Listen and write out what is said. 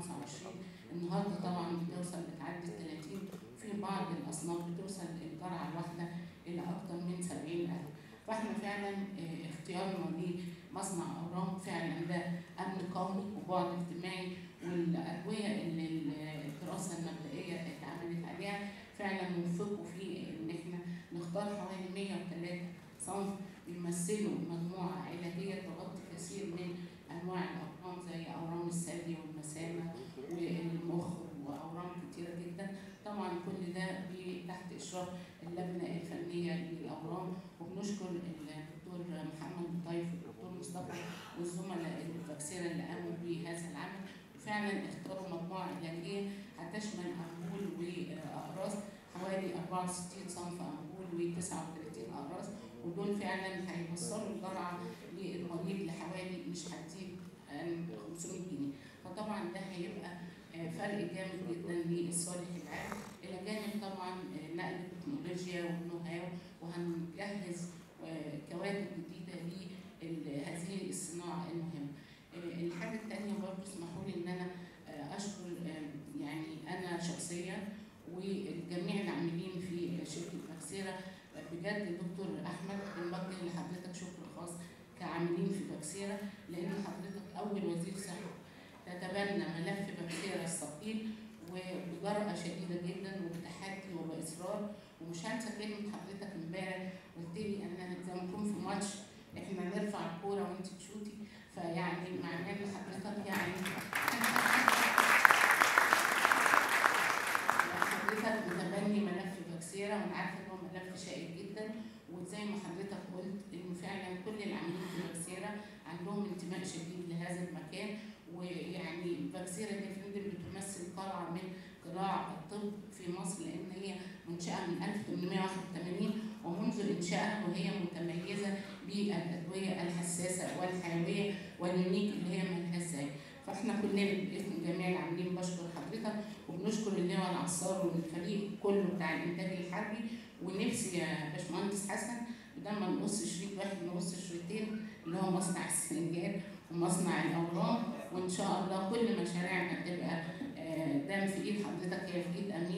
25 النهارده طبعا بتوصل بتعدي 30 في بعض الاصناف بتوصل الجرعه الواحده الى اكثر من 70000 فاحنا فعلا آه، اختيارنا لمصنع اورام فعلا ده امن قومي وبعد اجتماعي والادويه اللي الدراسه المبدئيه اتعملت عليها فعلا وفقوا في ان احنا نختار حوالي 103 صنف بيمثلوا مجموعه علاجيه تغطي كثير من انواع الاورام زي اورام الثدي والمثانه والمخ واورام كتيره جدا طبعا كل ده بي- تحت اشراف اللجنه الفنيه للاورام وبنشكر الدكتور محمد الطيف والدكتور مصطفى والزملاء الفاكسيرا اللي قاموا بهذا العمل وفعلا اختاروا مجموعه علاجيه هتشمل انبول واقراص حوالي 64 صنف انبول و39 اقراص ودول فعلا هيوصلوا الجرعه للمريض لحوالي مش هتزيد عن 500 جنيه فطبعا ده هيبقى آه، فرق جامد جدا للصالح العام الى جانب طبعا آه، نقل التكنولوجيا والنو هاو وهنجهز آه، كوادر جديده لهذه الصناعه المهمه. آه، الحاجه الثانيه برضه اسمحوا لي ان انا آه، اشكر آه، يعني انا شخصيا وجميع العاملين في شركه مكسيره بجد دكتور احمد بنوجه لحضرتك شكر خاص كعاملين في بكسيره لان حضرتك اول وزير صحه تتبنى ملف بكسيره الثقيل وبجرأة شديدة جدا وبتحدي وبإصرار ومش هنسى كلمة حضرتك امبارح قلت لي ان زي ما نكون في ماتش احنا نرفع الكورة وانت تشوتي فيعني معناه ان حضرتك يعني حضرتك متبني ملف بكسيرة وانا عارفة ان هو ملف شائك جدا وزي ما حضرتك قلت انه فعلا كل العاملين في بكسيرة عندهم انتماء شديد لهذا المكان ويعني بكسيرة دي يا فندم بتمثل قلعة من قلاع الطب في مصر لان هي منشأة من 1881 ومنذ إنشائها وهي متميزة بالأدوية الحساسة والحيوية واليونيك اللي هي ملهاش زي فاحنا كلنا باسم جميع العاملين بشكر حضرتك وبنشكر اللواء العصار والفريق كله بتاع الانتاج الحربي ونفسي يا باشمهندس حسن بدل ما نقص شريط واحد نقص شريطين اللي هو مصنع السنجاب ومصنع الاورام وان شاء الله كل مشاريعنا تبقى آه، دام في ايد حضرتك هي في ايد امين